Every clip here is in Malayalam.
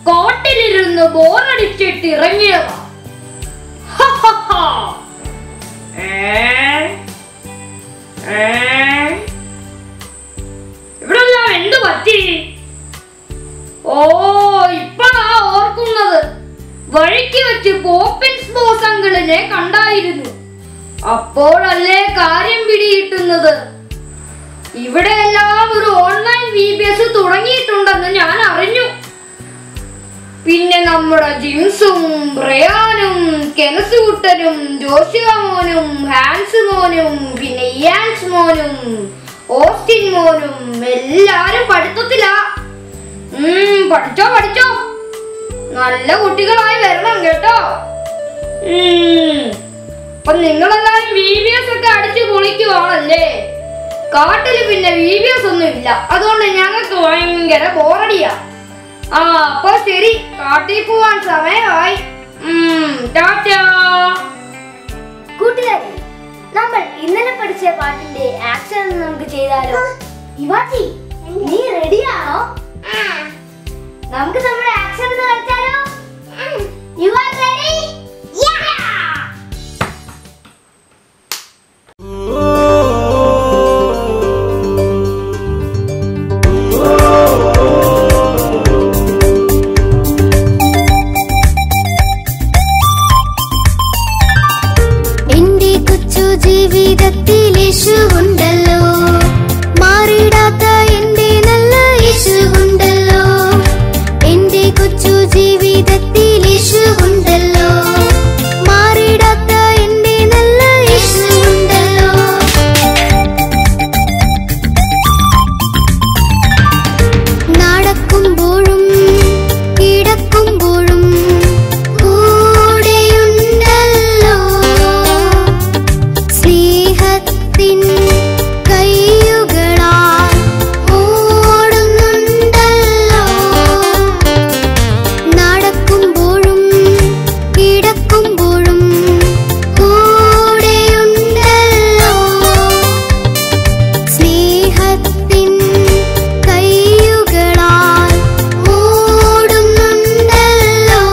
കാട്ടിലിരുന്ന് ബോറടിച്ചിട്ട് ഇറങ്ങിയതാ ഹഹഹാ. ഏ? ഏ? ഇവിടെല്ലാം എന്ത് പറ്റി ഓ ഇപ്പഴാ ഓർക്കുന്നത് വഴിക്ക് വെച്ച് പോപ്പിൻസ് ബോസ് അങ്കിളിനെ കണ്ടായിരുന്നു അപ്പോഴല്ലേ കാര്യം പിടികിട്ടുന്നത് ഇവിടെ എല്ലാം ഒരു ഓൺലൈൻ വി ബി എസ് തുടങ്ങിയിട്ടുണ്ടെന്ന് ഞാൻ അറിഞ്ഞു പിന്നെ നമ്മുടെ ജിംസും ബ്രയാനും കെനസൂട്ടനും ജോഷിക മോനും ഹാൻസ് മോനും പിന്നെ ഇയാൻസ് മോനും ഓസ്റ്റിൻ മോനും എല്ലാരും പഠിത്തത്തിലാ ഉം, പഠിച്ചോ പഠിച്ചോ നല്ല കുട്ടികളായി വരണം കേട്ടോ ഉം, അപ്പൊ നിങ്ങളെല്ലാരും വി ബി എസ് ഒക്കെ അടിച്ചു പൊളിക്കുവാണല്ലേ കാട്ടില് പിന്നെ വി ബി എസ് ഒന്നും ഇല്ല അതുകൊണ്ട് ഞങ്ങൾക്ക് ഭയങ്കര ബോറടിയാ ആ അപ്പൊ ശരി കാട്ടിൽ പോവാൻ സമയമായി ഉം, ടാറ്റാ കൂട്ടുകാരെ നമ്മൾ ഇന്നലെ പഠിച്ച പാട്ടിന്റെ ആക്ഷൻ നമുക്ക് ചെയ്താലോ ഇവാച്ചി നീ റെഡിയാണോ നമുക്ക് നമ്മുടെ ആക്ഷൻ ഒന്ന് കളിച്ചാലോ യു ആർ റെഡി എന്റെ കൊച്ചു ജീവിതത്തിൽ യേശുവുണ്ടല്ലോ മാറിടാത്ത എന്റെ നല്ല യേശുവുണ്ടല്ലോ എന്റെ കൊച്ചു ജീവിതത്തിൽ യേശുവുണ്ടല്ലോ മാറിടാത്ത എന്റെ നല്ല യേശുവുണ്ടല്ലോ നടക്കുമ്പോഴും കിടക്കുമ്പോഴും കൂടെയുണ്ടല്ലോ സ്നേഹത്തിൻ കൈയുകളാൽ ഓടുന്നുണ്ടല്ലോ നടക്കുമ്പോഴും കിടക്കുമ്പോഴും കൂടെയുണ്ടല്ലോ സ്നേഹത്തിൻ കൈയുകളാൽ മൂടുന്നുണ്ടല്ലോ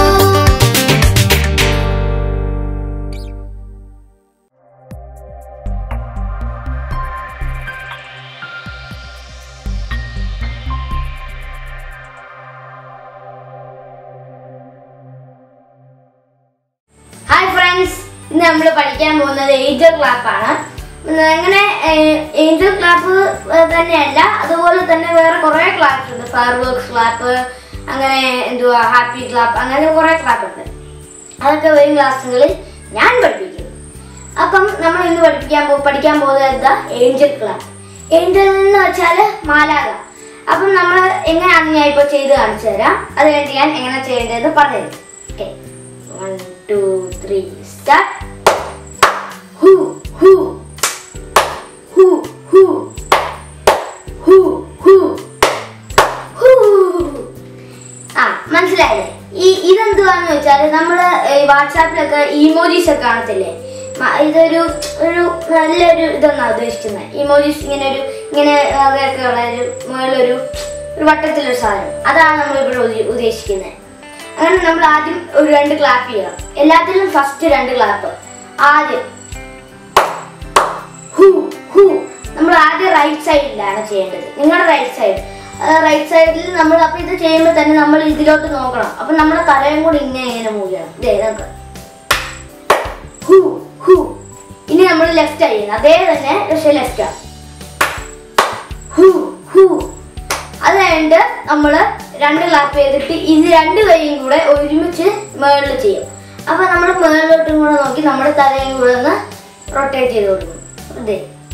ഹായ് ഫ്രണ്ട്സ് ഇന്ന് നമ്മൾ പഠിക്കാൻ പോകുന്നത് ഏഞ്ചൽ ക്ലാപ്പ് ആണ് അങ്ങനെ ഏഞ്ചൽ ക്ലാപ്പ് തന്നെയല്ല അതുപോലെ തന്നെ വേറെ കുറേ ക്ലാപ്സ് ഉണ്ട് ഫയർ വർക്ക്സ് ക്ലാപ്പ് അങ്ങനെ എന്തുവാ ഹാപ്പി ക്ലാപ്പ് അങ്ങനെ കുറേ ക്ലാപ്പ് ഉണ്ട് അതൊക്കെ വരും ക്ലാസ്സുകളിൽ ഞാൻ പഠിപ്പിക്കും അപ്പം നമ്മൾ ഇന്ന് പഠിപ്പിക്കാൻ പോ പഠിക്കാൻ പോകുന്നത് എന്താ ഏഞ്ചൽ ക്ലാപ്പ് ഏഞ്ചൽ എന്ന് വെച്ചാൽ മാലാക അപ്പം നമ്മൾ എങ്ങനെയാണെന്ന് ഞാൻ ഇപ്പോൾ ചെയ്ത് കാണിച്ചു തരാം അത് കഴിഞ്ഞിട്ട് ഞാൻ എങ്ങനെ ചെയ്യേണ്ടതെന്ന് പറഞ്ഞു തരും okay one two three start ഹു ഹു ഹു ഹു ഹു ഹു ഹു ആ മനസ്സിലായില്ലേ ഈ ഇതെന്തുവാന്ന് വെച്ചാൽ നമ്മൾ വാട്സാപ്പിലൊക്കെ ഇമോജീസ് ഒക്കെ കാണത്തില്ലേ മ- ഇതൊരു ഒരു നല്ലൊരു ഇതൊന്നാണ് ഉദ്ദേശിക്കുന്നത് ഇമോജീസ് ഇങ്ങനെ ഒരു ഇങ്ങനെ അതൊക്കെ ഉള്ള ഒരു മുകളിലൊരു ഒരു വട്ടത്തിലൊരു സാധനം അതാണ് നമ്മൾ ഇവിടെ ഉദ്ദ- ഉദ്ദേശിക്കുന്നത് അങ്ങനെ നമ്മൾ ആദ്യം ഒരു രണ്ട് ക്ലാപ്പ് ചെയ്യണം എല്ലാത്തിലും ഫസ്റ്റ് രണ്ട് ക്ലാപ്പ് ആദ്യം ഹു ഹു നമ്മൾ ആദ്യം റൈറ്റ് സൈഡിലാണ് ചെയ്യേണ്ടത് നിങ്ങളുടെ റൈറ്റ് സൈഡ് റൈറ്റ് സൈഡിൽ നമ്മൾ അപ്പൊ ഇത് ചെയ്യുമ്പോൾ തന്നെ നമ്മൾ ഇതിലോട്ട് നോക്കണം അപ്പൊ നമ്മുടെ തലയും കൂടി ഇങ്ങനെ ഇങ്ങനെ മൂവ് ചെയ്യണം ഇതേ നമുക്ക് ഹു ഹു ഇനി നമ്മൾ ലെഫ്റ്റ് ചെയ്യുന്നത് അതേ തന്നെ പക്ഷേ ലെഫ്റ്റ് ഹു ഹു അത് കഴിഞ്ഞിട്ട് നമ്മൾ രണ്ട് ക്ലാപ്പ് ചെയ്തിട്ട് ഇത് രണ്ട് കൈയും കൂടെ ഒരുമിച്ച് മുകളിൽ ചെയ്യും അപ്പൊ നമ്മൾ മുകളിലോട്ടും കൂടെ നോക്കി നമ്മുടെ തലയും കൂടെ ഒന്ന് റൊട്ടേറ്റ് ചെയ്ത് കൊടുക്കും അതെ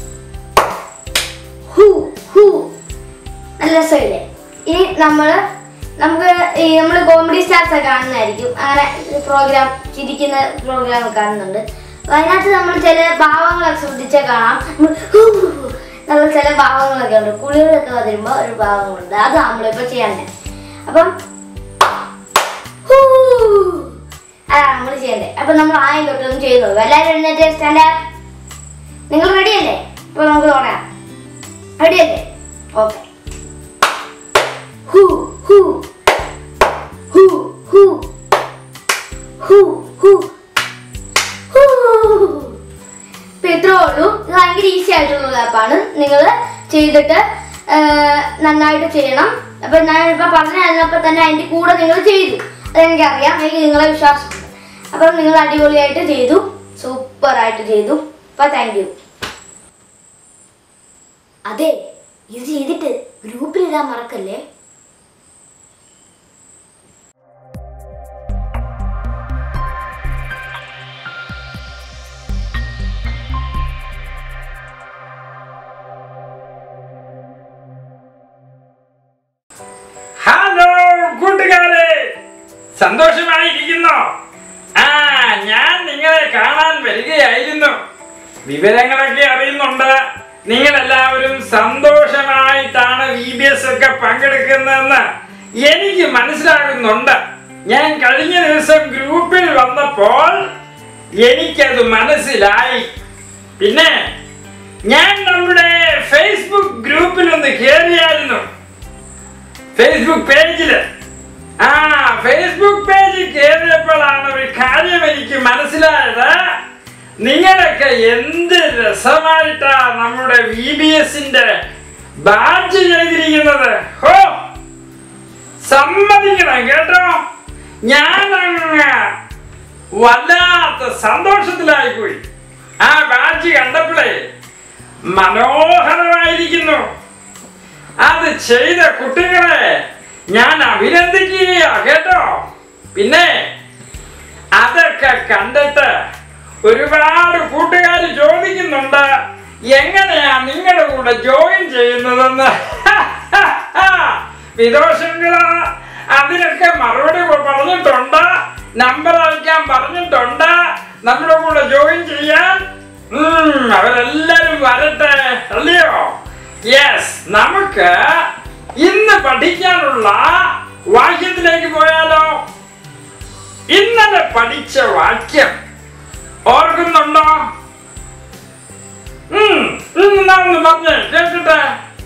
ഹു ഹു നല്ല രസമില്ലേ ഇനി നമ്മൾ നമുക്ക് ഈ നമ്മൾ കോമഡി സ്റ്റാർസ് ഒക്കെ കാണുന്നതായിരിക്കും അങ്ങനെ പ്രോഗ്രാം ചിരിക്കുന്ന പ്രോഗ്രാം കാണുന്നുണ്ട് അപ്പൊ അതിനകത്ത് നമ്മൾ ചില ഭാവങ്ങളൊക്കെ ശ്രദ്ധിച്ചാൽ കാണാം നമ്മൾ ഹൂ ഹൂ ഹൂ നല്ല ചില ഭാവങ്ങളൊക്കെ ഉണ്ട് കുളികളൊക്കെ വരുമ്പോൾ ഒരു ഭാവങ്ങളുണ്ട് അത് നമ്മളിപ്പോൾ ചെയ്യണ്ടേ അപ്പം ഹൂ. അതാണ് നമ്മൾ ചെയ്യണ്ടേ അപ്പൊ നമ്മൾ ആദ്യം തൊട്ടൊന്നും ചെയ്തു നോക്കാം എല്ലാവരും എഴുന്നേറ്റ് സ്റ്റാൻഡ് നിങ്ങൾ റെഡിയല്ലേ അപ്പൊ നമുക്ക് തുടങ്ങാം റെഡിയല്ലേ ഓക്കെ ഹു ഹു ചെയ്തിട്ട് ആ, നന്നായിട്ട് ചെയ്യണം അപ്പൊ ഞാൻ ഇപ്പൊ പറഞ്ഞു തന്നപ്പോ തന്നെ അതിന്റെ കൂടെ നിങ്ങൾ ചെയ്തു അതെനിക്കറിയാം എനിക്ക് നിങ്ങളെ വിശ്വാസമുണ്ട് അപ്പം നിങ്ങൾ അടിപൊളിയായിട്ട് ചെയ്തു സൂപ്പർ ആയിട്ട് ചെയ്തു അപ്പൊ താങ്ക് യു അതെ ഇത് ചെയ്തിട്ട് ഗ്രൂപ്പിൽ ഇടാൻ മറക്കല്ലേ ഹലോ കൂട്ടുകാരെ സന്തോഷമായിരിക്കുന്നോ ആ ഞാൻ നിങ്ങളെ കാണാൻ വരികയായിരുന്നു വിവരങ്ങളൊക്കെ അറിയുന്നുണ്ട് നിങ്ങളെല്ലാവരും സന്തോഷമായിട്ടാണ് വി ബി എസ് ഒക്കെ പങ്കെടുക്കുന്നതെന്ന് എനിക്ക് മനസ്സിലാകുന്നുണ്ട് ഞാൻ കഴിഞ്ഞ ദിവസം ഗ്രൂപ്പിൽ വന്നപ്പോൾ എനിക്കത് മനസ്സിലായി പിന്നെ ഞാൻ നമ്മുടെ ഫേസ്ബുക്ക് ഗ്രൂപ്പിൽ ഒന്ന് കയറിയായിരുന്നു ഫേസ്ബുക്ക് പേജില് ആ ഫേസ്ബുക്ക് പേജിൽ കയറിയപ്പോഴാണ് ഒരു കാര്യം എനിക്ക് മനസ്സിലായത് നിങ്ങളൊക്കെ എന്ത് രസമായിട്ടാ നമ്മുടെ വി ബി എസിന്റെ ബാഡ്ജ് ചെയ്തിരിക്കുന്നത് ഹോ സമ്മതിക്കണം കേട്ടോ ഞാനങ്ങ് വല്ലാത്ത സന്തോഷത്തിലായി പോയി ആ ബാഡ്ജ് കണ്ടപ്പോഴേ മനോഹരമായിരിക്കുന്നു അത് ചെയ്ത കുട്ടികളെ ഞാൻ അഭിനന്ദിക്കുകയാ കേട്ടോ പിന്നെ അതൊക്കെ കണ്ടിട്ട് ഒരുപാട് കൂട്ടുകാർ ചോദിക്കുന്നുണ്ട് എങ്ങനെയാ നിങ്ങളുടെ കൂടെ ജോയിൻ ചെയ്യുന്നതെന്ന് വിദോഷങ്ങള് അതിനൊക്കെ മറുപടി പറഞ്ഞിട്ടുണ്ട് നമ്പർ അയക്കാൻ പറഞ്ഞിട്ടുണ്ട് നമ്മുടെ കൂടെ ജോയിൻ ചെയ്യാൻ ഉം, അവരെല്ലാരും വരട്ടെ അല്ലയോ യെസ് നമുക്ക് ഇന്ന് പഠിക്കാനുള്ള വാക്യത്തിലേക്ക് പോയാലോ ഇന്നലെ പഠിച്ച വാക്യം ഓർക്കുന്നുണ്ടോ ഉം, ഉം, എന്നാ ഒന്ന് പറഞ്ഞേ കേട്ടിട്ടെ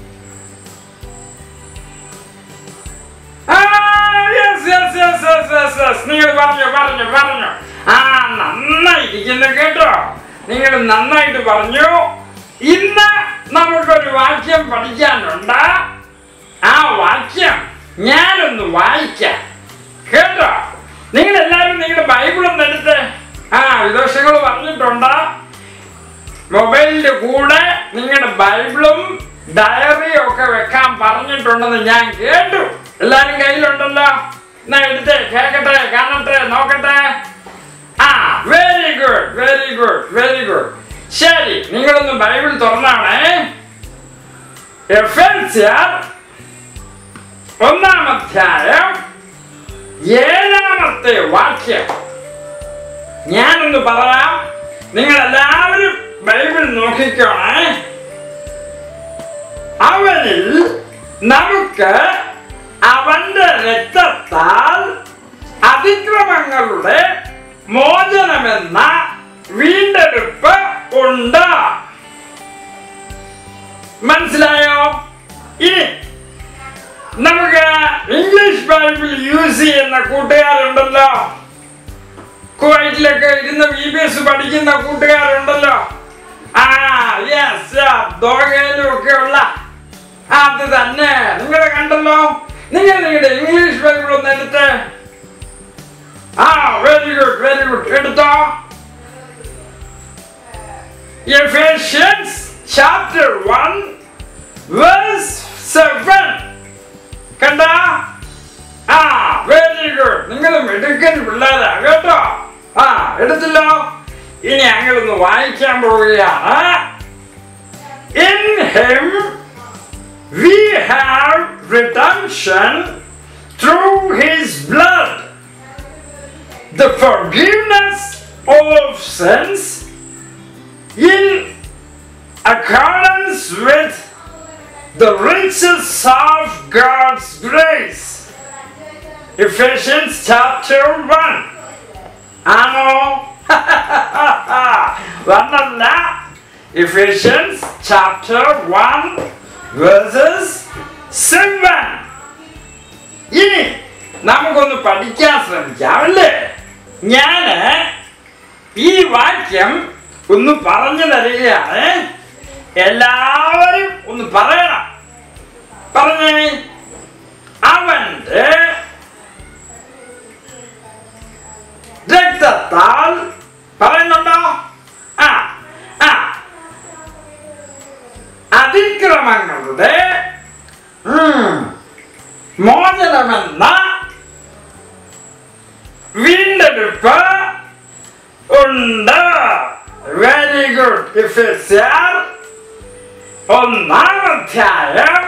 ആ, yes, yes, yes, yes, yes, yes. നിങ്ങൾ പറഞ്ഞു പറഞ്ഞു പറഞ്ഞു ആ നന്നായിരിക്കുന്നു കേട്ടോ നിങ്ങൾ നന്നായിട്ട് പറഞ്ഞു ഇന്ന് നമുക്കൊരു വാക്യം പഠിക്കാനുണ്ട് ആ വാക്യം ഞാനൊന്ന് വായിക്കാം കേട്ടോ നിങ്ങൾ എല്ലാവരും നിങ്ങളുടെ ബൈബിൾ ഒന്ന് എടുത്ത് ആ വിദോഷങ്ങൾ പറഞ്ഞിട്ടുണ്ട് മൊബൈലിന്റെ കൂടെ നിങ്ങളുടെ ബൈബിളും ഡയറിയും ഒക്കെ വെക്കാൻ പറഞ്ഞിട്ടുണ്ടെന്ന് ഞാൻ കേട്ടു എല്ലാരും കയ്യിലുണ്ടല്ലോ എന്നാ എടുത്തേ കേക്കട്ടെ കാണട്ടെ നോക്കട്ടെ ആ very good very good very good ശരി നിങ്ങളൊന്ന് ബൈബിൾ തുറന്നാണേ എഫേസ്യർ ഒന്നാം അധ്യായം ഏഴാമത്തെ വാക്യം ഞാനൊന്ന് പറയാം നിങ്ങൾ എല്ലാവരും ബൈബിൾ നോക്കിക്കോണേ അവനിൽ നമുക്ക് അവന്റെ രക്തത്താൽ അതിക്രമങ്ങളുടെ മോചനമെന്ന വീണ്ടെടുപ്പ് ഉണ്ട് മനസ്സിലായോ ഇനി നമുക്ക് ഇംഗ്ലീഷ് ബൈബിൾ യൂസ് ചെയ്യുന്ന കൂട്ടുകാരുണ്ടല്ലോ കുവൈറ്റിലൊക്കെ ഇരുന്ന് ബി ബി എസ് പഠിക്കുന്ന കൂട്ടുകാരുണ്ടല്ലോ ആ യെസ് ദോഹയിലും ഒക്കെ ഉള്ള അത് തന്നെ നിങ്ങൾ കണ്ടല്ലോ നിങ്ങൾ നിങ്ങളുടെ ഇംഗ്ലീഷ് ബൈബിൾ ഒന്ന് എടുത്ത് ആ വെരി ഗുഡ് വെരി ഗുഡ് എടുത്തോ Ephesians chapter 1 verse 7 കണ്ട ആ വെരി ഗുഡ് നിങ്ങൾ മിടുക്കൻ പിള്ളേരാ കേട്ടോ ആ എടുത്തല്ലോ ഇനി ഞങ്ങളൊന്ന് വായിക്കാൻ പോവുകയാണ് in him we have redemption through his blood the forgiveness of sins in accordance with the riches of God's grace. Ephesians chapter 1. ആണോ വന്നല്ല Ephesians chapter 1 verses 7. ഇനി നമുക്കൊന്ന് പഠിക്കാൻ ശ്രമിക്കാം അല്ലേ ഞാന് ഈ വാക്യം ഒന്ന് പറഞ്ഞു തരികയാണ് എല്ലാവരും ഒന്ന് പറയണം പറഞ്ഞേ അവന്റെ രക്തത്താൽ പറയുന്നുണ്ടോ ആ ആ അതിക്രമങ്ങളുടെ ഉം, മോചനമെന്ന വീണ്ടെടുപ്പ് ഉണ്ട് വെരി ഗുഡ് ഇഫിസ്യർ ഒന്നാം അധ്യായം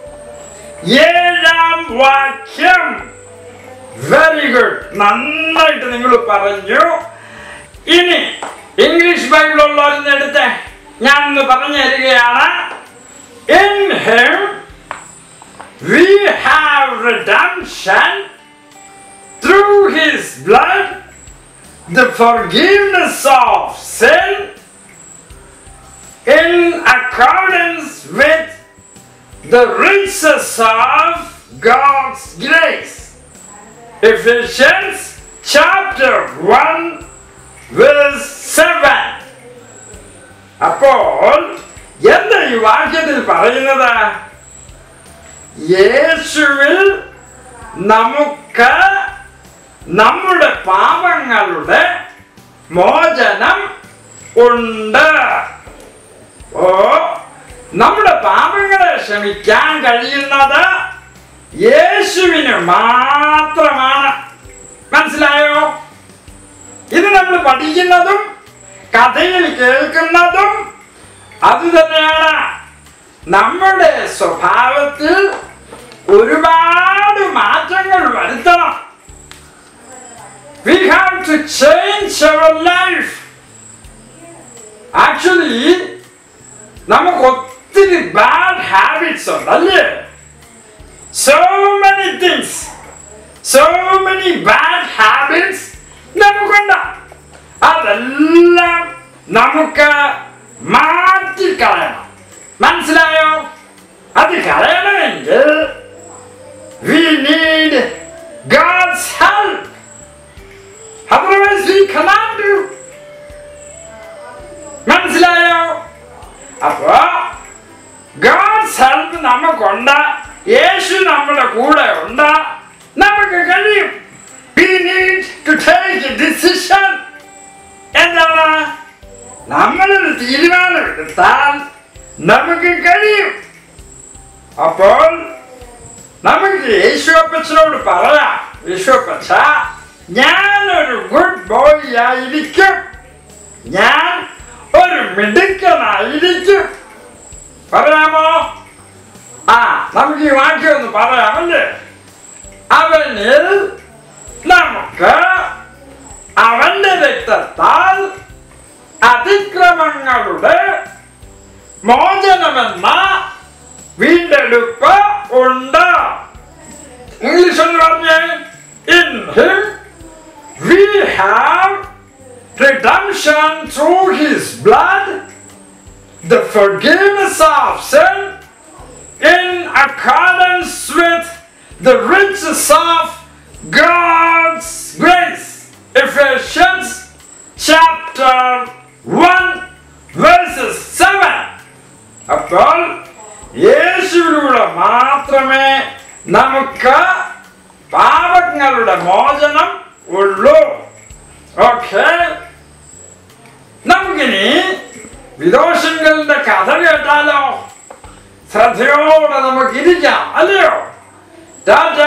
ഏഴാം വാക്യം വെരി ഗുഡ് നന്നായിട്ട് നിങ്ങൾ പറഞ്ഞു ഇനി ഇംഗ്ലീഷ് ബൈബിൾ ഉള്ളവരെന്ന് എടുത്ത് ഞാൻ ഒന്ന് പറഞ്ഞു തരികയാണ് in him we have redemption through his blood the forgiveness of sin in accordance with the riches of God's grace. Ephesians chapter 1 verse 7. അപ്പോൾ എന്താ ഈ വാക്യത്തിൽ പറയുന്നത് യേശുവിൽ നമുക്ക് നമ്മുടെ പാപങ്ങളുടെ മോചനം ഉണ്ട് ഓ നമ്മുടെ പാപങ്ങളെ ക്ഷമിക്കാൻ കഴിയുന്നത് യേശുവിന് മാത്രമാണ് മനസ്സിലായോ ഇത് നമ്മൾ പഠിക്കുന്നതും കഥയിൽ കേൾക്കുന്നതും അത് തന്നെയാണ് നമ്മുടെ സ്വഭാവത്തിൽ ഒരുപാട് മാറ്റങ്ങൾ വരുത്തണം We have to change our life. Actually, നമുക്ക് ഒത്തിരി ബാഡ് ഹാബിറ്റ്സ് ഉണ്ട് അല്ലേ so many things so many bad habits നമുക്കുണ്ട് അതെല്ലാം നമുക്ക് മാറ്റിക്കളയണം മനസ്സിലായോ അത് കളയണമെങ്കിൽ we need God's help Otherwise we cannot do. മനസ്സിലായോ അപ്പോ ഗാഡ്സ് ഹെൽപ്പ് നമുക്കുണ്ട് യേശു നമ്മുടെ കൂടെ ഉണ്ട് നമുക്ക് കഴിയും We need to take a decision. എന്താണ് നമ്മളൊരു തീരുമാനം എടുത്താൽ നമുക്ക് കഴിയും അപ്പോൾ നമുക്ക് യേശു അപ്പച്ചനോട് പറയാം യേശു അപ്പച്ച ഞാനൊരു ഗുഡ് ബോയ് ആയിരിക്കും ഞാൻ ഒരു മിടുക്കനായിരിക്കും പറയാമോ ആ നമുക്ക് ഈ വാക്യം ഒന്ന് പറയാമല്ലേ അവനിൽ നമുക്ക് അവന്റെ രക്തത്താൽ അതിക്രമങ്ങളുടെ മോചനമെന്ന വീണ്ടെടുപ്പ് ഉണ്ട് ഇംഗ്ലീഷ് ഒന്ന് പറഞ്ഞേ in him we have redemption through his blood, the forgiveness of sin, in accordance with the riches of God's grace. Ephesians chapter 1 verses 7. അപ്പോൾ യേശുവിലൂടെ മാത്രമേ നമുക്ക് പാപങ്ങളുടെ മോചനം ഉള്ളൂ ഓക്കെ നമുക്കിനി വിദോഷങ്ങളുടെ കഥ കേട്ടാലോ ശ്രദ്ധയോടെ നമുക്ക് ഇരിക്കാം അല്ലയോ ടാറ്റാ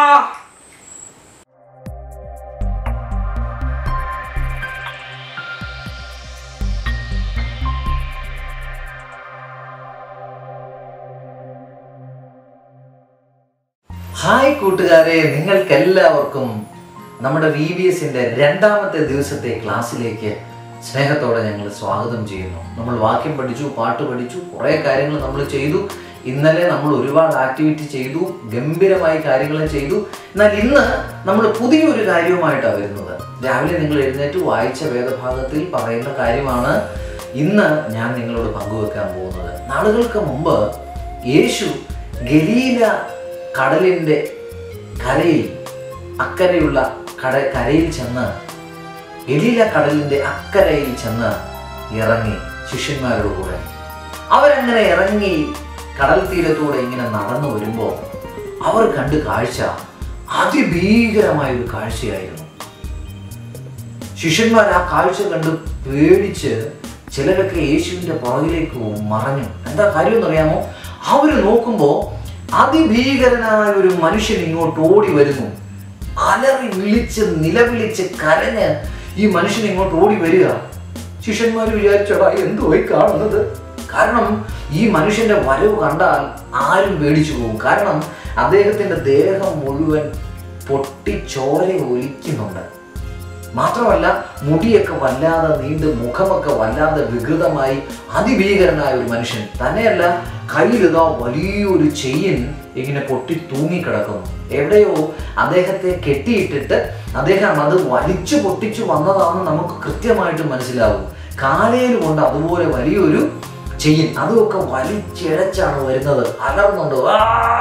ഹായ് കൂട്ടുകാരെ നിങ്ങൾക്ക് എല്ലാവർക്കും നമ്മുടെ വി ബി എസിന്റെ രണ്ടാമത്തെ ദിവസത്തെ ക്ലാസ്സിലേക്ക് സ്നേഹത്തോടെ ഞങ്ങൾ സ്വാഗതം ചെയ്യുന്നു നമ്മൾ വാക്യം പഠിച്ചു പാട്ട് പഠിച്ചു കുറേ കാര്യങ്ങൾ നമ്മൾ ചെയ്തു ഇന്നലെ നമ്മൾ ഒരുപാട് ആക്ടിവിറ്റി ചെയ്തു ഗംഭീരമായി കാര്യങ്ങൾ ചെയ്തു എന്നാൽ ഇന്ന് നമ്മൾ പുതിയൊരു കാര്യവുമായിട്ടാണ് വരുന്നത് രാവിലെ നിങ്ങൾ എഴുന്നേറ്റ് വായിച്ച വേദഭാഗത്തിൽ പറയുന്ന കാര്യമാണ് ഇന്ന് ഞാൻ നിങ്ങളോട് പങ്കുവെക്കാൻ പോകുന്നത് നാളുകൾക്ക് മുമ്പ് യേശു ഗലീല കടലിൻ്റെ കരയിൽ അക്കരെയുള്ള കട കരയിൽ ചെന്ന് ഗലീല കടലിൻ്റെ അക്കരയിൽ ചെന്ന് ഇറങ്ങി ശിഷ്യന്മാരോട് കൂടെ അവരങ്ങനെ ഇറങ്ങി കടൽ തീരത്തൂടെ ഇങ്ങനെ നടന്നു വരുമ്പോൾ അവർ കണ്ട് കാഴ്ച അതിഭീകരമായ ഒരു കാഴ്ചയായിരുന്നു ശിഷ്യന്മാർ ആ കാഴ്ച കണ്ട് പേടിച്ച് ചിലരൊക്കെ യേശുവിന്റെ പുറകിലേക്ക് മറഞ്ഞു എന്താ കാര്യം എന്നറിയാമോ അവര് നോക്കുമ്പോ അതിഭീകരനായ ഒരു മനുഷ്യൻ ഇങ്ങോട്ട് ഓടി വരുന്നു അലറി വിളിച്ച് നിലവിളിച്ച് കരഞ്ഞ് ഈ മനുഷ്യൻ ഇങ്ങോട്ട് ഓടി വരിക ശിഷ്യന്മാർ വിചാരിച്ചോടാ എന്തുപോയി കാണുന്നത് കാരണം ഈ മനുഷ്യന്റെ വരവ് കണ്ടാൽ ആരും പേടിച്ചു പോകും കാരണം അദ്ദേഹത്തിന്റെ ദേഹം മുഴുവൻ പൊട്ടി ചോര ഒലിക്കുന്നുണ്ട് മാത്രമല്ല മുടിയൊക്കെ വല്ലാതെ നീണ്ട് മുഖമൊക്കെ വല്ലാതെ വികൃതമായി അതിഭീകരനായ ഒരു മനുഷ്യൻ തന്നെയല്ല കയ്യിലിതാ വലിയൊരു ചെയിൻ ഇങ്ങനെ പൊട്ടി തൂങ്ങിക്കിടക്കുന്നു എവിടെയോ അദ്ദേഹത്തെ കെട്ടിയിട്ടിട്ട് അദ്ദേഹം അത് വലിച്ചു പൊട്ടിച്ചു വന്നതാണെന്ന് നമുക്ക് കൃത്യമായിട്ട് മനസ്സിലാവും കാലയിൽ കൊണ്ട് അതുപോലെ വലിയൊരു ചെയിൻ അതുമൊക്കെ വലിച്ചിഴച്ചാണ് വരുന്നത് അലർന്നുണ്ട് ആ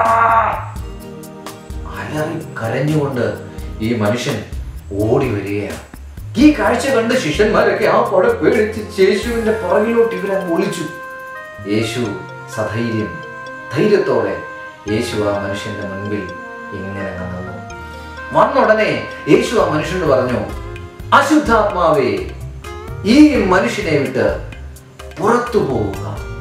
അലറി കരഞ്ഞുകൊണ്ട് ഈ മനുഷ്യൻ ഓടി വരികയാണ് ഈ കാഴ്ച കണ്ട് ശിഷ്യന്മാരൊക്കെ ആ പട പേടിച്ച് യേശുവിന്റെ പുറകിലോട്ട് ഇവരെ ഒളിച്ചു യേശു സധൈര്യം ധൈര്യത്തോടെ യേശു ആ മനുഷ്യന്റെ മുൻപിൽ ഇങ്ങനെ നിന്നു വന്നുടനെ യേശു ആ മനുഷ്യനോട് പറഞ്ഞു അശുദ്ധാത്മാവേ ഈ മനുഷ്യനെ വിട്ട് പുറത്തു പോവുക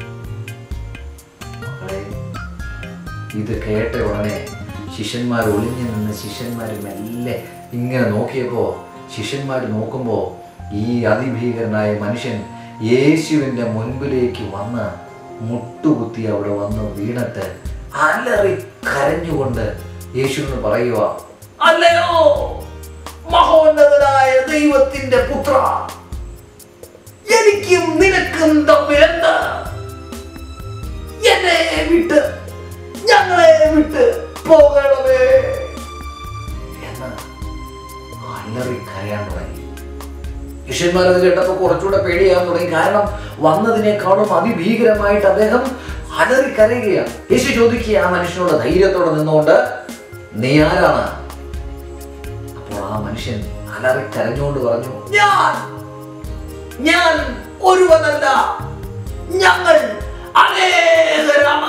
മക്കളെ ഇത് കേട്ട ഉടനെ ശിഷ്യന്മാർ ഒളിഞ്ഞു നിന്ന് ശിഷ്യന്മാർ മെല്ലെ ഇങ്ങനെ നോക്കിയപ്പോ ശിഷ്യന്മാർ നോക്കുമ്പോ ഈ അതിഭീകരനായ മനുഷ്യൻ യേശുവിന്റെ മുൻപിലേക്ക് വന്ന് മുട്ടുകുത്തി അവിടെ വന്ന് വീണിട്ട് അലറി കരഞ്ഞുകൊണ്ട് യേശുവിന് പറയുക അല്ലയോ മഹോന്നതനായ ദൈവത്തിന്റെ പുത്ര എനിക്കും നിനക്കും തമ്മിൽ എന്താ എന്നെ വിട്ട് ഞങ്ങളെ വിട്ട് പോകണമേ എന്ന് അലറി കരയാൻ തുടങ്ങി ശിഷ്യന്മാർ അത് കേട്ടപ്പോ കുറച്ചുകൂടെ പേടിയാകാൻ തുടങ്ങി കാരണം വന്നതിനേക്കാളും അതിഭീകരമായിട്ട് അദ്ദേഹം അലറി കരയുകയാണ് യേശു ചോദിക്കുക ആ മനുഷ്യനോട് ധൈര്യത്തോടെ നിന്നുകൊണ്ട് നീ ആരാണ് അപ്പോൾ ആ മനുഷ്യൻ അലറി കരഞ്ഞുകൊണ്ട് പറഞ്ഞു ഞാൻ ഞാൻ ഒരുവനല്ല ഞങ്ങൾ അനേകരാണ്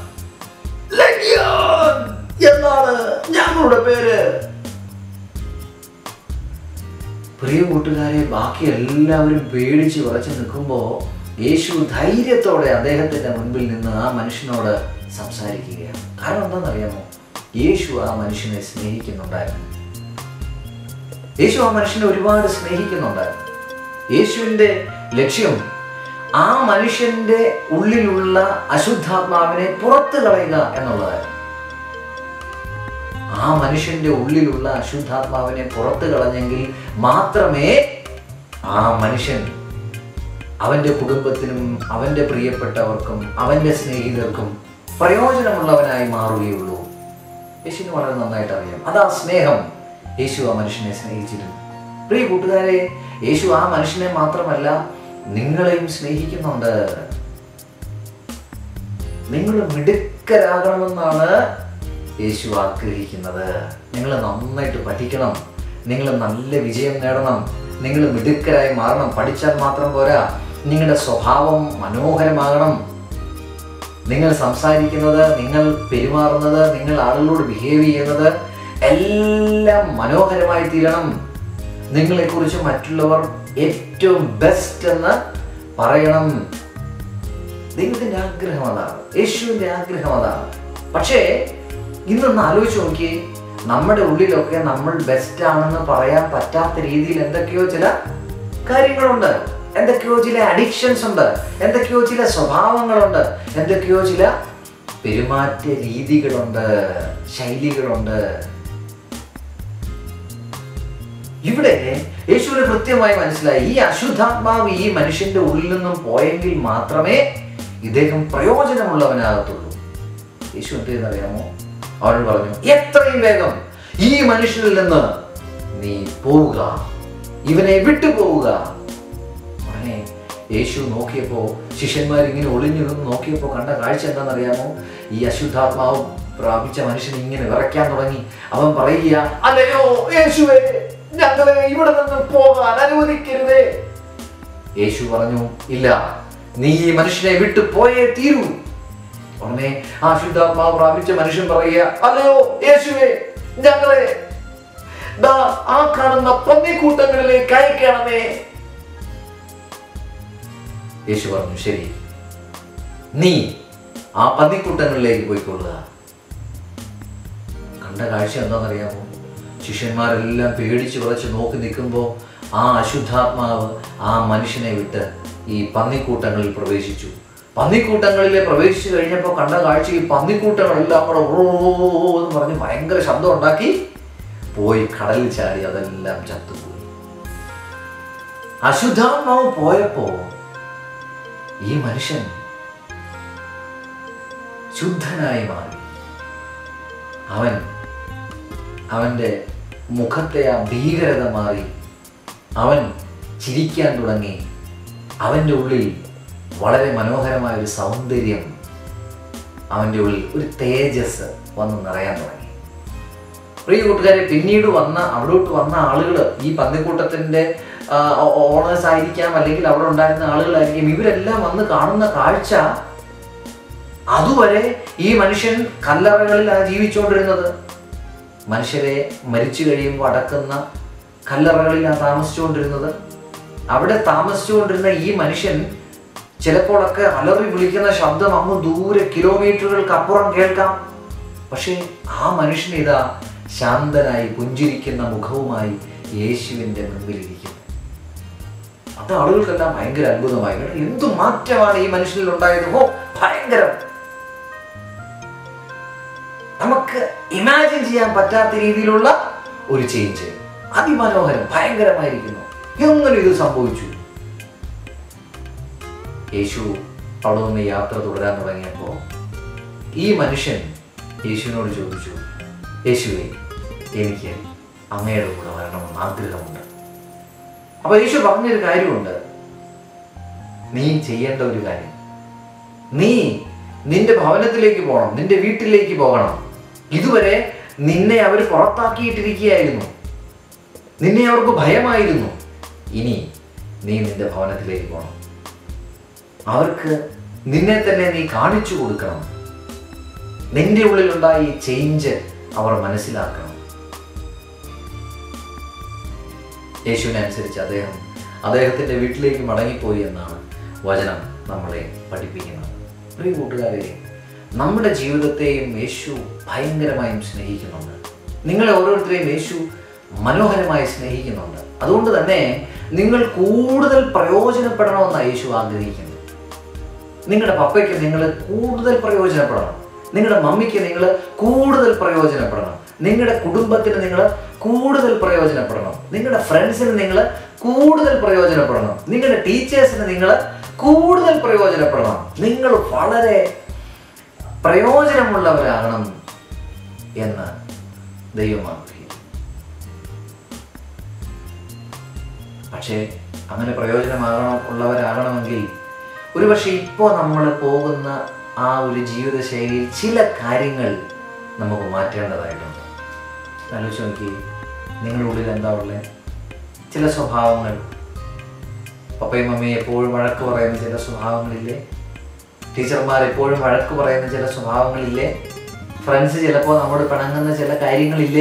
ലഗ്യോൻ എന്നാണ് ഞങ്ങളുടെ പേര് പ്രിയ കൂട്ടുകാരെ ബാക്കി എല്ലാവരും പേടിച്ച് വിറച്ച് നിൽക്കുമ്പോൾ യേശു ധൈര്യത്തോടെ അദ്ദേഹത്തിന്റെ മുൻപിൽ നിന്ന് ആ മനുഷ്യനോട് സംസാരിക്കുകയാണ് കാരണം എന്താണെന്നറിയാമോ യേശു ആ മനുഷ്യനെ സ്നേഹിക്കുന്നുണ്ടായിരുന്നു യേശു ആ മനുഷ്യനെ ഒരുപാട് സ്നേഹിക്കുന്നുണ്ടായിരുന്നു യേശുവിന്റെ ലക്ഷ്യം ആ മനുഷ്യന്റെ ഉള്ളിലുള്ള അശുദ്ധാത്മാവിനെ പുറത്തു കളയുക എന്നുള്ളതായിരുന്നു ആ മനുഷ്യന്റെ ഉള്ളിലുള്ള അശുദ്ധാത്മാവിനെ പുറത്തു കളഞ്ഞെങ്കിൽ മാത്രമേ ആ മനുഷ്യൻ അവന്റെ കുടുംബത്തിനും അവന്റെ പ്രിയപ്പെട്ടവർക്കും അവന്റെ സ്നേഹിതർക്കും പ്രയോജനമുള്ളവനായി മാറുകയുള്ളൂ യേശുവിന് വളരെ നന്നായിട്ട് അറിയാം അതാ സ്നേഹം യേശു ആ മനുഷ്യനെ സ്നേഹിച്ചിരുന്നു പ്രിയ കൂട്ടുകാരെ യേശു ആ മനുഷ്യനെ മാത്രമല്ല നിങ്ങളെയും സ്നേഹിക്കുന്നുണ്ട് നിങ്ങൾ മിടുക്കരാകണമെന്നാണ് യേശു ആഗ്രഹിക്കുന്നത് നിങ്ങൾ നന്നായിട്ട് പഠിക്കണം നിങ്ങൾ നല്ല വിജയം നേടണം നിങ്ങൾ മിടുക്കരായി മാറണം പഠിച്ചാൽ മാത്രം പോരാ നിങ്ങളുടെ സ്വഭാവം മനോഹരമാകണം നിങ്ങൾ സംസാരിക്കുന്നത് നിങ്ങൾ പെരുമാറുന്നത് നിങ്ങൾ ആളുകളോട് ബിഹേവ് ചെയ്യുന്നത് എല്ലാം മനോഹരമായി തീരണം നിങ്ങളെക്കുറിച്ച് മറ്റുള്ളവർ ഏറ്റവും ബെസ്റ്റ് എന്ന് പറയണം ദൈവത്തിന്റെ ആഗ്രഹം അതാണ് യേശുവിന്റെ ആഗ്രഹം അതാണ് പക്ഷേ ഇന്നൊന്ന് ആലോചിച്ച് നോക്കിയേ നമ്മുടെ ഉള്ളിലൊക്കെ നമ്മൾ ബെസ്റ്റ് ആണെന്ന് പറയാൻ പറ്റാത്ത രീതിയിൽ എന്തൊക്കെയോ ചില കാര്യങ്ങളുണ്ട് എന്തൊക്കെയോ ചില അഡിക്ഷൻസ് ഉണ്ട് എന്തൊക്കെയോ ചില സ്വഭാവങ്ങളുണ്ട് എന്തൊക്കെയോ ചില പെരുമാറ്റ രീതികളുണ്ട് ശൈലികളുണ്ട് ഇവിടെ യേശുവിന് കൃത്യമായി മനസ്സിലായി ഈ അശുദ്ധാത്മാവ് ഈ മനുഷ്യന്റെ ഉള്ളിൽ നിന്നും പോയെങ്കിൽ മാത്രമേ ഇദ്ദേഹം പ്രയോജനമുള്ളവനാകത്തുള്ളൂ യേശു എന്ത് ചെയ്യുന്നറിയാമോ അവൻ പറഞ്ഞു എത്രയും വേഗം ഈ മനുഷ്യനിൽ നിന്ന് നീ പോവുക ഇവനെ വിട്ടു പോവുക ഉടനെ യേശു നോക്കിയപ്പോ ശിഷ്യന്മാർ ഇങ്ങനെ ഒളിഞ്ഞു നിന്ന് നോക്കിയപ്പോ കണ്ട കാഴ്ച എന്താണെന്നറിയാമോ ഈ അശുദ്ധാത്മാവ് പ്രാപിച്ച മനുഷ്യൻ ഇങ്ങനെ വിറയ്ക്കാൻ തുടങ്ങി അവൻ പറയുക അല്ലയോ യേശുവേ ഞങ്ങളെ ഇവിടെ നിന്ന് പോകാൻ അനുവദിക്കരുതേ യേശു പറഞ്ഞു ഇല്ല നീ ഈ മനുഷ്യനെ വിട്ടു പോയേ തീരൂ ഉടനെ ആ ശുദ്ധാത്മാവ് പ്രാപിച്ച മനുഷ്യൻ പറയുക അല്ലയോ യേശുവേ ഞങ്ങളെ ദാ ആ കാണുന്ന പന്നിക്കൂട്ടങ്ങളിലേക്ക് അയക്കണമേ യേശു പറഞ്ഞു ശരി നീ ആ പന്നിക്കൂട്ടങ്ങളിലേക്ക് പോയിക്കൊള്ളുക കണ്ട കാഴ്ച എന്താണെന്നറിയാമോ ശിഷ്യന്മാരെല്ലാം പേടിച്ച് വിളച്ച് നോക്കി നിൽക്കുമ്പോൾ ആ അശുദ്ധാത്മാവ് ആ മനുഷ്യനെ വിട്ട് ഈ പന്നിക്കൂട്ടങ്ങളിൽ പ്രവേശിച്ചു പന്നിക്കൂട്ടങ്ങളിൽ പ്രവേശിച്ചു കഴിഞ്ഞപ്പോൾ കണ്ട കാഴ്ച ഈ പന്നിക്കൂട്ടങ്ങളെല്ലാം കൂടെ ഓ എന്ന് പറഞ്ഞ് ഭയങ്കര ശബ്ദം ഉണ്ടാക്കി പോയി കടലിൽ ചാടി അതെല്ലാം ചത്തുപോയി അശുദ്ധാത്മാവ് പോയപ്പോ ഈ മനുഷ്യൻ ശുദ്ധനായി മാറി അവൻ അവൻ്റെ മുഖത്തെ ആ ഭീകരത മാറി അവൻ ചിരിക്കാൻ തുടങ്ങി അവൻ്റെ ഉള്ളിൽ വളരെ മനോഹരമായ ഒരു സൗന്ദര്യം അവൻ്റെ ഉള്ളിൽ ഒരു തേജസ് വന്ന് നിറയാൻ തുടങ്ങി പ്രിയ കൂട്ടുകാരെ പിന്നീട് വന്ന അവിടോട്ട് വന്ന ആളുകൾ ഈ പന്നിക്കൂട്ടത്തിൻ്റെ ഓണേഴ്സ് ആയിരിക്കാം അല്ലെങ്കിൽ അവിടെ ഉണ്ടായിരുന്ന ആളുകളായിരിക്കും ഇവരെല്ലാം വന്ന് കാണുന്ന കാഴ്ച അതുവരെ ഈ മനുഷ്യൻ കല്ലറകളിലാണ് ജീവിച്ചുകൊണ്ടിരുന്നത് മനുഷ്യരെ മരിച്ചു കഴിയുമ്പോൾ അടക്കുന്ന കല്ലറകളിലാണ് താമസിച്ചുകൊണ്ടിരുന്നത് അവിടെ താമസിച്ചുകൊണ്ടിരുന്ന ഈ മനുഷ്യൻ ചിലപ്പോഴൊക്കെ അലറി വിളിക്കുന്ന ശബ്ദം അങ്ങ് ദൂരെ കിലോമീറ്ററുകൾക്ക് അപ്പുറം കേൾക്കാം പക്ഷേ ആ മനുഷ്യൻ ഇതാ ശാന്തനായി പുഞ്ചിരിക്കുന്ന മുഖവുമായി യേശുവിൻ്റെ മുമ്പിലിരിക്കുന്നു അത് ആളുകൾക്കെല്ലാം ഭയങ്കര അത്ഭുതമായി കാരണം എന്തു മാറ്റമാണ് ഈ മനുഷ്യനിൽ ഉണ്ടായത് ഓ ഭയങ്കരം നമുക്ക് ഇമാജിൻ ചെയ്യാൻ പറ്റാത്ത രീതിയിലുള്ള ഒരു ചേഞ്ച് അതിമനോഹരം ഭയങ്കരമായിരിക്കുന്നു എങ്ങനെ ഇത് സംഭവിച്ചു യേശു അവിടെ നിന്ന് യാത്ര തുടരാൻ തുടങ്ങിയപ്പോൾ ഈ മനുഷ്യൻ യേശുവിനോട് ചോദിച്ചു യേശുവെ എനിക്ക് അമ്മയുടെ കൂടെ വരണമെന്ന് ആഗ്രഹമുണ്ട് അപ്പൊ യേശു പറഞ്ഞൊരു കാര്യമുണ്ട് നീ ചെയ്യേണ്ട ഒരു കാര്യം നീ നിന്റെ ഭവനത്തിലേക്ക് പോകണം നിന്റെ വീട്ടിലേക്ക് പോകണം ഇതുവരെ നിന്നെ അവർ പുറത്താക്കിയിട്ടിരിക്കുകയായിരുന്നു നിന്നെ അവർക്ക് ഭയമായിരുന്നു ഇനി നീ നിന്റെ ഭവനത്തിലേക്ക് പോകണം അവർക്ക് നിന്നെ തന്നെ നീ കാണിച്ചു കൊടുക്കണം നിന്റെ ഉള്ളിലുണ്ടായ ഈ ചേഞ്ച് അവർ മനസ്സിലാക്കണം യേശുവിനനുസരിച്ച് അദ്ദേഹം അദ്ദേഹത്തിന്റെ വീട്ടിലേക്ക് മടങ്ങിപ്പോയി എന്നാണ് വചനം നമ്മളെ പഠിപ്പിക്കുന്നത് പ്രിയ കൂട്ടുകാരെ നമ്മുടെ ജീവിതത്തെയും യേശു ഭയങ്കരമായും സ്നേഹിക്കുന്നുണ്ട് നിങ്ങളെ ഓരോരുത്തരെയും യേശു മനോഹരമായി സ്നേഹിക്കുന്നുണ്ട് അതുകൊണ്ട് തന്നെ നിങ്ങൾ കൂടുതൽ പ്രയോജനപ്പെടണമെന്നാണ് യേശു ആഗ്രഹിക്കുന്നത് നിങ്ങളുടെ പപ്പയ്ക്ക് നിങ്ങൾ കൂടുതൽ പ്രയോജനപ്പെടണം നിങ്ങളുടെ മമ്മിക്ക് നിങ്ങൾ കൂടുതൽ പ്രയോജനപ്പെടണം നിങ്ങളുടെ കുടുംബത്തിന് നിങ്ങൾ കൂടുതൽ പ്രയോജനപ്പെടണം നിങ്ങളുടെ ഫ്രണ്ട്സിന് നിങ്ങൾ കൂടുതൽ പ്രയോജനപ്പെടണം നിങ്ങളുടെ ടീച്ചേഴ്സിന് നിങ്ങൾ കൂടുതൽ പ്രയോജനപ്പെടണം നിങ്ങൾ വളരെ പ്രയോജനമുള്ളവരാകണം എന്ന് ദൈവം ആഗ്രഹിക്കുന്നു പക്ഷേ അങ്ങനെ പ്രയോജനമാകണം ഉള്ളവരാകണമെങ്കിൽ ഒരുപക്ഷെ ഇപ്പോൾ നമ്മൾ പോകുന്ന ആ ഒരു ജീവിതശൈലിയിൽ ചില കാര്യങ്ങൾ നമുക്ക് മാറ്റേണ്ടതായിട്ടുണ്ട് ആലോചിച്ച് നോക്കി നിങ്ങളുടെ ഉള്ളിൽ എന്താ ഉള്ളത് ചില സ്വഭാവങ്ങൾ പപ്പയും മമ്മിയും എപ്പോഴും വഴക്ക് പറയുന്ന ചില സ്വഭാവങ്ങളില്ലേ ടീച്ചർമാർ എപ്പോഴും വഴക്ക് പറയുന്ന ചില സ്വഭാവങ്ങളില്ലേ ഫ്രണ്ട്സ് ചിലപ്പോൾ നമ്മോട് പിണങ്ങുന്ന ചില കാര്യങ്ങളില്ലേ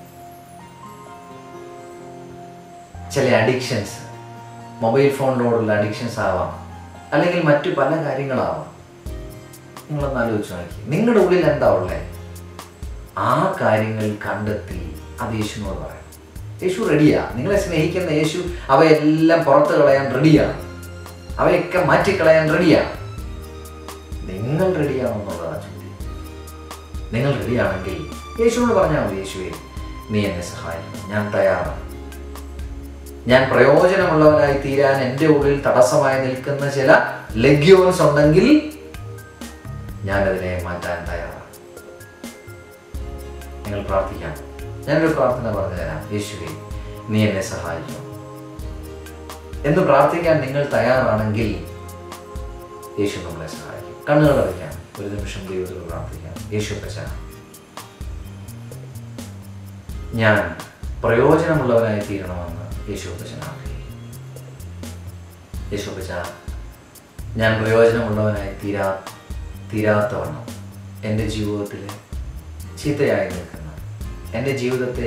ചില അഡിക്ഷൻസ് മൊബൈൽ ഫോണിനോടുള്ള അഡിക്ഷൻസ് ആവാം അല്ലെങ്കിൽ മറ്റു പല കാര്യങ്ങളാവാം നിങ്ങളൊന്ന് ആലോചിച്ച് നോക്കി നിങ്ങളുടെ ഉള്ളിൽ എന്താ ഉള്ളത് ആ കാര്യങ്ങൾ കണ്ടെത്തി അത് യേശുവിനോട് പറയാം യേശു റെഡിയാ നിങ്ങളെ സ്നേഹിക്കുന്ന യേശു അവയെല്ലാം പുറത്ത് കളയാൻ റെഡിയാണ് അവയൊക്കെ മാറ്റിക്കളയാൻ റെഡിയാണ് നിങ്ങൾ റെഡിയാണോ എന്നുള്ളതാണ് ചോദ്യം നിങ്ങൾ റെഡിയാണെങ്കിൽ യേശുവിനോട് പറഞ്ഞാൽ മതി യേശുവേ നീ എന്നെ സഹായിക്കണം ഞാൻ തയ്യാറാണ് ഞാൻ പ്രയോജനമുള്ളവനായി തീരാൻ എൻ്റെ ഉള്ളിൽ തടസ്സമായി നിൽക്കുന്ന ചില ലഗ്യോൺസ് ഉണ്ടെങ്കിൽ ഞാനതിനെ മാറ്റാൻ തയ്യാറാണ് നിങ്ങൾ പ്രാർത്ഥിക്കാം ഞാനൊരു പ്രാർത്ഥന പറഞ്ഞു തരാം യേശുവേ നീ എന്നെ സഹായിക്കണം എന്ന് പ്രാർത്ഥിക്കാൻ നിങ്ങൾ തയ്യാറാണെങ്കിൽ യേശു നമ്മളെ സഹായിക്കും കണ്ണുകൾ അടയ്ക്കാം ഒരു നിമിഷം ദൈവത്തിൽ പ്രാർത്ഥിക്കാം യേശു പച്ച ഞാൻ പ്രയോജനമുള്ളവനായി തീരണമെന്ന് യേശു പച്ചൻ ആഗ്രഹിക്കും യേശു പച്ച ഞാൻ പ്രയോജനമുള്ളവനായി തീരാ തീരാത്തവണ്ണം എൻ്റെ ജീവിതത്തിൽ ചീത്തയായി നിൽക്കുന്ന എൻ്റെ ജീവിതത്തെ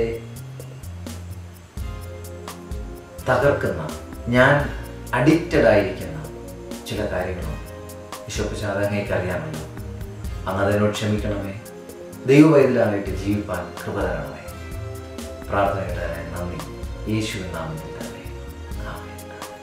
തകർക്കുന്ന ഞാൻ അഡിക്റ്റഡ് ആയിരിക്കുന്ന ചില കാര്യങ്ങളുണ്ട് വിശ്വപ്പിച്ചാൽ അങ്ങേക്ക് അറിയാമല്ലോ അങ്ങ് അതിനോട് ക്ഷമിക്കണമേ ദൈവവൈദ്യലായിട്ട് ജീവിപ്പാൻ കൃപ തരണമേ പ്രാർത്ഥനയുടെ നന്ദി യേശുവിൻ നാമത്തിൽ തന്നെ ആമേൻ.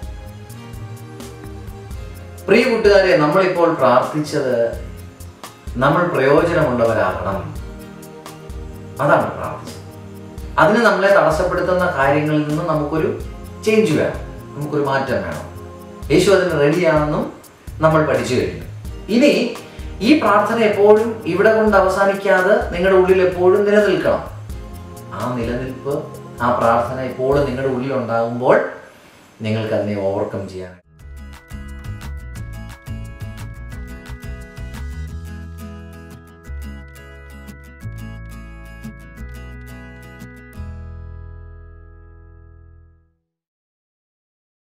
പ്രിയ കൂട്ടുകാരെ നമ്മളിപ്പോൾ പ്രാർത്ഥിച്ചത് നമ്മൾ പ്രയോജനമുള്ളവരാകണം അതാണ് പ്രാർത്ഥിച്ചത് അതിന് നമ്മളെ തടസ്സപ്പെടുത്തുന്ന കാര്യങ്ങളിൽ നിന്ന് നമുക്കൊരു ചേഞ്ച് വേണം നമുക്കൊരു മാറ്റം വേണം യേശു അതിന് റെഡിയാണെന്നും നമ്മൾ പഠിച്ചു കഴിഞ്ഞു ഇനി ഈ പ്രാർത്ഥന എപ്പോഴും ഇവിടെ കൊണ്ട് അവസാനിക്കാതെ നിങ്ങളുടെ ഉള്ളിൽ എപ്പോഴും നിലനിൽക്കണം ആ നിലനിൽപ്പ് ആ പ്രാർത്ഥന എപ്പോഴും നിങ്ങളുടെ ഉള്ളിൽ ഉണ്ടാകുമ്പോൾ നിങ്ങൾക്ക് അതിനെ ഓവർകം ചെയ്യാൻ